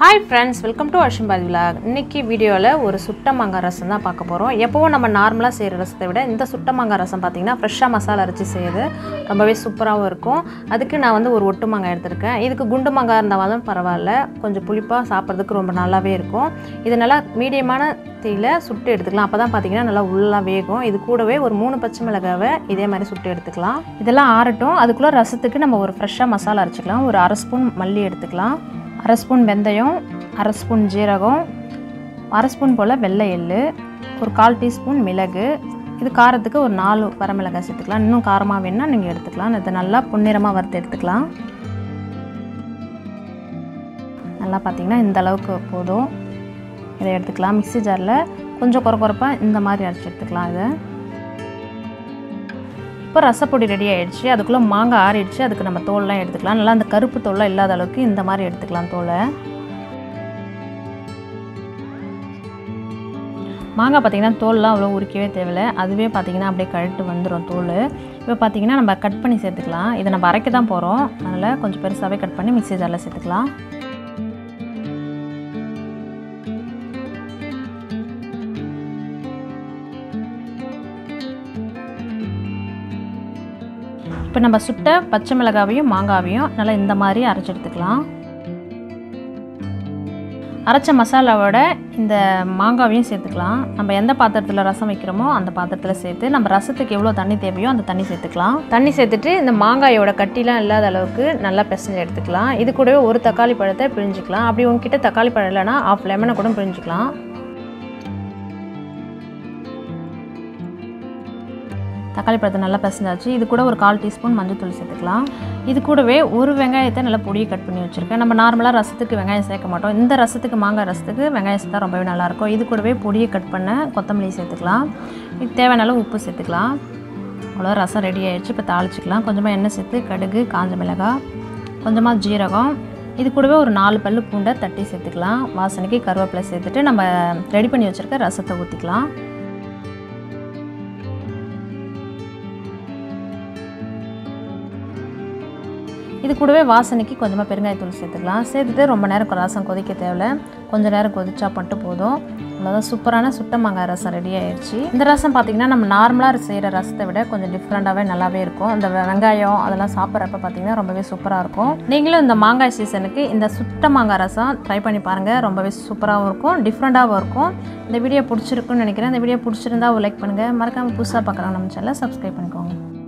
hi friends welcome to அஷிம்பாதி vlog இன்னைக்கு வீடியோவில் ஒரு சுட்ட மாங்காய் ரசம் தான் பார்க்க போகிறோம் எப்போவும் நம்ம நார்மலாக செய்கிற ரசத்தை விட இந்த சுட்ட மாங்காய் ரசம் பார்த்திங்கன்னா ஃப்ரெஷ்ஷாக மசாலா அரைச்சி செய்யுது ரொம்பவே சூப்பராகவும் இருக்கும் அதுக்கு நான் வந்து ஒரு ஒட்டு மாங்காய் எடுத்திருக்கேன் இதுக்கு குண்டு மாங்காய் இருந்தாலும் பரவாயில்ல கொஞ்சம் புளிப்பாக சாப்பிட்றதுக்கு ரொம்ப நல்லாவே இருக்கும் இது நல்லா மீடியமான தீயில் சுட்டு எடுத்துக்கலாம் அப்போ தான் பார்த்தீங்கன்னா நல்லா உள்ளாக வேகும் இது கூடவே ஒரு மூணு பச்சை மிளகாவை இதே மாதிரி சுட்டு எடுத்துக்கலாம் இதெல்லாம் ஆறட்டும் அதுக்குள்ளே ரசத்துக்கு நம்ம ஒரு ஃப்ரெஷ்ஷாக மசாலா அரைச்சிக்கலாம் ஒரு அரை ஸ்பூன் மல்லி எடுத்துக்கலாம் அரை ஸ்பூன் வெந்தயம் அரை ஸ்பூன் ஜீரகம் அரை ஸ்பூன் போல் வெள்ளை எள்ளு ஒரு கால் டீஸ்பூன் மிளகு இது காரத்துக்கு ஒரு நாலு வரமிளகாய் சேர்த்துக்கலாம் இன்னும் காரமாக வேணுன்னா நீங்கள் எடுத்துக்கலாம் இதை நல்லா பொன்னிறமாக வறுத்து எடுத்துக்கலாம் நல்லா பார்த்தீங்கன்னா இந்த அளவுக்கு போதும் இதை எடுத்துக்கலாம் மிக்ஸி ஜாரில் கொஞ்சம் குறை குறைப்பாக இந்த மாதிரி அரைச்சி எடுத்துக்கலாம் இதை இப்போ ரசப்பொடி ரெடி ஆகிடுச்சு அதுக்குள்ளே மாங்காய் ஆறிடுச்சு அதுக்கு நம்ம தோல்லாம் எடுத்துக்கலாம் நல்லா அந்த கருப்பு தோல்லாம் இல்லாத அளவுக்கு இந்த மாதிரி எடுத்துக்கலாம் தோலை மாங்காய் பார்த்திங்கன்னா தோல்லாம் அவ்வளோ உரிக்கவே தேவையில்லை அதுவே பார்த்திங்கன்னா அப்படியே கழட்டு வந்துடும் தோல் இப்போ பார்த்திங்கன்னா நம்ம கட் பண்ணி சேர்த்துக்கலாம் இதை நம்ம அரைக்க தான் போகிறோம் அதனால் கொஞ்சம் பெருசாகவே கட் பண்ணி மிக்ஸி ஜாரில் சேர்த்துக்கலாம் இப்போ நம்ம சுட்ட பச்சை மிளகாவையும் மாங்காவையும் நல்லா இந்த மாதிரி அரைச்சி எடுத்துக்கலாம் அரைச்ச மசாலாவோட இந்த மாங்காவையும் சேர்த்துக்கலாம் நம்ம எந்த பாத்திரத்தில் ரசம் வைக்கிறோமோ அந்த பாத்திரத்தில் சேர்த்து நம்ம ரசத்துக்கு எவ்வளோ தண்ணி தேவையோ அந்த தண்ணி சேர்த்துக்கலாம் தண்ணி சேர்த்துட்டு இந்த மாங்காயோட கட்டிலாம் இல்லாத அளவுக்கு நல்லா பிசைஞ்சு எடுத்துக்கலாம் இது கூடவே ஒரு தக்காளி பழத்தை பிழிஞ்சிக்கலாம் அப்படி உங்ககிட்ட தக்காளி பழம் இல்லைன்னா ஆஃப் லெமனை கூட பிழிஞ்சிக்கலாம் தக்காளி பழத்தை நல்லா பிசைஞ்சாச்சு இது கூட ஒரு கால் டீஸ்பூன் மஞ்சள்தூள் சேர்த்துக்கலாம் இது கூடவே ஒரு வெங்காயத்தை நல்லா பொடியை கட் பண்ணி வச்சுருக்கேன் நம்ம நார்மலாக ரசத்துக்கு வெங்காயம் சேர்க்க மாட்டோம் இந்த ரசத்துக்கு மாங்காய் ரசத்துக்கு வெங்காயம் சேர்த்தா ரொம்பவே நல்லாயிருக்கும் இது கூடவே பொடியை கட் பண்ண கொத்தமல்லி சேர்த்துக்கலாம் இது தேவையான அளவு உப்பு சேர்த்துக்கலாம் அவ்வளோ ரசம் ரெடி ஆகிடுச்சு இப்போ தாளிச்சிக்கலாம் கொஞ்சமாக எண்ணெய் சேர்த்து கடுகு காஞ்ச மிளகாய் கொஞ்சமாக ஜீரகம் இது கூடவே ஒரு நாலு பல்லு பூண்டை தட்டி சேர்த்துக்கலாம் வாசனைக்கு கருவேப்பிலை சேர்த்துட்டு நம்ம ரெடி பண்ணி வச்சுருக்க ரசத்தை ஊற்றிக்கலாம் இது கூடவே வாசனைக்கு கொஞ்சமாக பெருங்காயத்தூள் சேர்த்துக்கலாம் சேர்த்துட்டு ரொம்ப நேரம் ரசம் கொதிக்க தேவையில்ல கொஞ்சம் நேரம் கொதிச்சா மட்டும் போதும் அவ்வளோதான் சூப்பரான சுட்ட மாங்காய் ரசம் ரெடி ஆயிடுச்சு இந்த ரசம் பார்த்திங்கன்னா நம்ம நார்மலாக செய்கிற ரசத்தை விட கொஞ்சம் டிஃப்ரெண்ட்டாகவே நல்லாவே இருக்கும் அந்த வெங்காயம் அதெல்லாம் சாப்பிட்றப்ப பார்த்திங்கன்னா ரொம்பவே சூப்பராக இருக்கும் நீங்களும் இந்த மாங்காய் சீசனுக்கு இந்த சுட்ட மாங்காய் ரசம் ட்ரை பண்ணி பாருங்கள் ரொம்பவே சூப்பராகவும் இருக்கும் டிஃப்ரெண்ட்டாகவும் இருக்கும் இந்த வீடியோ பிடிச்சிருக்குன்னு நினைக்கிறேன் இந்த வீடியோ பிடிச்சிருந்தா லைக் பண்ணுங்கள் மறக்காமல் புதுசாக பார்க்குறாங்க நம்ம சேனலை சப்ஸ்கிரைப் பண்ணிக்கோங்க